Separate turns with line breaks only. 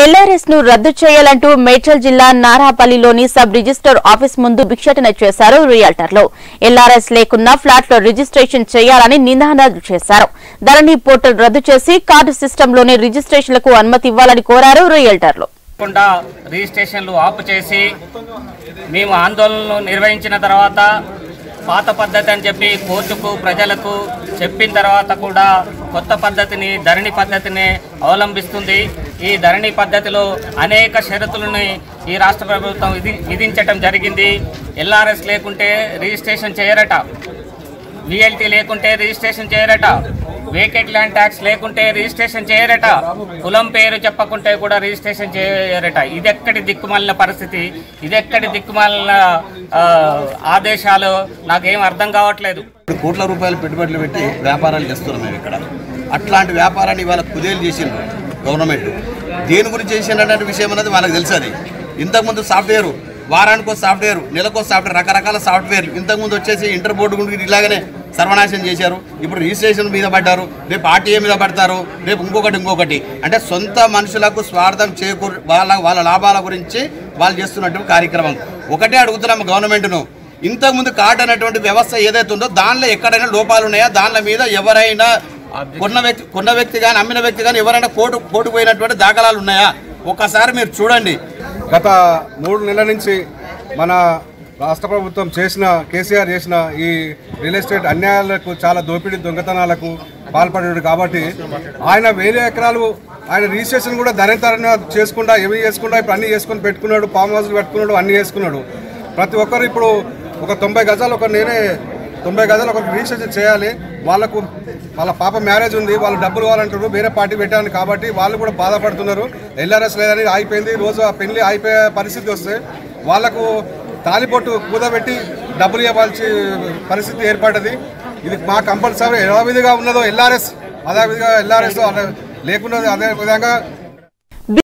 LRS ను రద్దు చేయాలంటూ మేడ్చల్ జిల్లా నారాపల్లిలోని సబ్ రిజిస్టర్ ఆఫీస్ ముందు భిక్షాటన చేశారు రియాల్టర్లు ఎల్ఆర్ఎస్ లేకున్నా ఫ్లాట్ లో రిజిస్ట్రేషన్ చేయాలని నినాదాలు చేశారు ధరణి పోర్టల్ రద్దు చేసి కార్డు సిస్టంలోనే రిజిస్ట్రేషన్లకు అనుమతి ఇవ్వాలని కోరారు రియాల్టర్లు
కాకుండా రిజిస్ట్రేషన్లు ఆపు చేసి మేము ఆందోళనలు నిర్వహించిన తర్వాత పాత పద్ధతి అని చెప్పి కోర్టుకు ప్రజలకు చెప్పిన తర్వాత కూడా కొత్త పద్ధతిని ధరణి పద్ధతిని అవలంబిస్తుంది ఈ ధరణి పద్ధతిలో అనేక షరతులని ఈ రాష్ట్ర ప్రభుత్వం విధి విధించటం జరిగింది ఎల్ఆర్ఎస్ లేకుంటే రిజిస్ట్రేషన్ చేయరట విఎల్టీ లేకుంటే రిజిస్ట్రేషన్ చేయరట వేకెట్ ల్యాండ్ ట్యాక్స్ లేకుంటే రిజిస్ట్రేషన్ చేయరట కులం పేరు చెప్పకుంటే కూడా రిజిస్ట్రేషన్ చేయరట ఇదెక్కడి దిక్కుమాలిన పరిస్థితి ఇదెక్కడి దిక్కుమాలిన ఆ, ఆదేశాలు నాకేం అర్థం కావట్లేదు
ఇప్పుడు కోట్ల రూపాయలు పెట్టుబడులు పెట్టి వ్యాపారాలు చేస్తున్నాం మేము ఇక్కడ అట్లాంటి వ్యాపారాన్ని ఇవాళ కుదేలు చేసిండ్రు గవర్నమెంట్ దేని గురించి చేసిండ్రు విషయం అనేది వాళ్ళకి తెలుసు అది ఇంతకుముందు సాఫ్ట్వేర్ వారానికో సాఫ్ట్వేర్ నెలకో సాఫ్ట్వేర్ రకరకాల సాఫ్ట్వేర్లు ఇంతకుముందు వచ్చేసి ఇంటర్ బోర్డు గురించి ఇలాగనే సర్వనాశనం చేశారు ఇప్పుడు రిజిస్ట్రేషన్ మీద పడ్డారు రేపు ఆర్టీఏ మీద పడతారు రేపు ఇంకొకటి ఇంకొకటి అంటే సొంత మనుషులకు స్వార్థం చేకూరు వాళ్ళ వాళ్ళ లాభాల గురించి వాళ్ళు చేస్తున్నటువంటి కార్యక్రమం ఒకటే అడుగుతున్నాము గవర్నమెంట్ను ఇంతకుముందు కార్డ్ అనేటువంటి వ్యవస్థ ఏదైతే ఉందో దానిలో ఎక్కడైనా లోపాలు ఉన్నాయా దానిల మీద ఎవరైనా కొన్న వ్యక్తి కొన్న వ్యక్తి కానీ అమ్మిన వ్యక్తి కానీ ఎవరైనా కోర్టు కోర్టు పోయినటువంటి దాఖలాలు ఉన్నాయా ఒక్కసారి మీరు చూడండి
గత మూడు నెలల నుంచి మన రాష్ట్ర ప్రభుత్వం చేసిన కేసీఆర్ చేసిన ఈ రియల్ ఎస్టేట్ అన్యాయాలకు చాలా దోపిడీ దొంగతనాలకు పాల్పడాడు కాబట్టి ఆయన వేరే ఎకరాలు ఆయన రిజిస్ట్రేషన్ కూడా ధనంతరంగా చేసుకుంటా ఏమి చేసుకుంటా ఇప్పుడు అన్ని చేసుకుని పెట్టుకున్నాడు ఫామ్ హౌస్లు పెట్టుకున్నాడు అన్ని చేసుకున్నాడు ప్రతి ఒక్కరు ఇప్పుడు ఒక తొంభై గజాలు ఒక నేనే తొంభై గజాలు ఒక రిజిస్ట్రేషన్ చేయాలి వాళ్ళకు వాళ్ళ పాప మ్యారేజ్ ఉంది వాళ్ళు డబ్బులు కావాలంటారు వేరే పార్టీ పెట్టాను కాబట్టి వాళ్ళు కూడా బాధపడుతున్నారు ఎల్ఆర్ఎస్ లేదని ఆగిపోయింది రోజు ఆ పెళ్లి అయిపోయే పరిస్థితి వస్తే వాళ్ళకు తాలిబొట్టు కూదబెట్టి డబ్బులు ఇవ్వాల్సి పరిస్థితి ఏర్పడ్డది ఇది మా కంపల్సరీ ఎలా విధిగా ఉన్నదో ఎల్ఆర్ఎస్ అదే విధిగా ఎల్ఆర్ఎస్ లేకున్నది అదే విధంగా